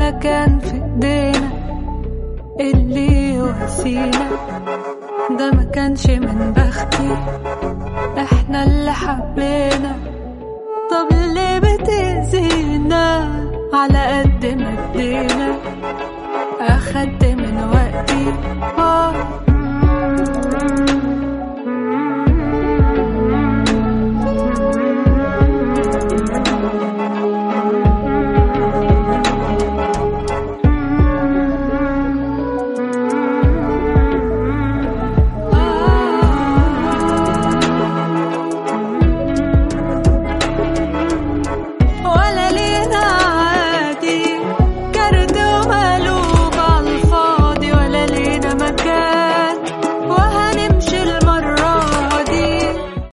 ولا كان في ايدينا اللي يواسينا ده ما كانش من بختي احنا اللي حبينا طب ليه بتأذينا على قد ما ادينا اخدت من وقتي اه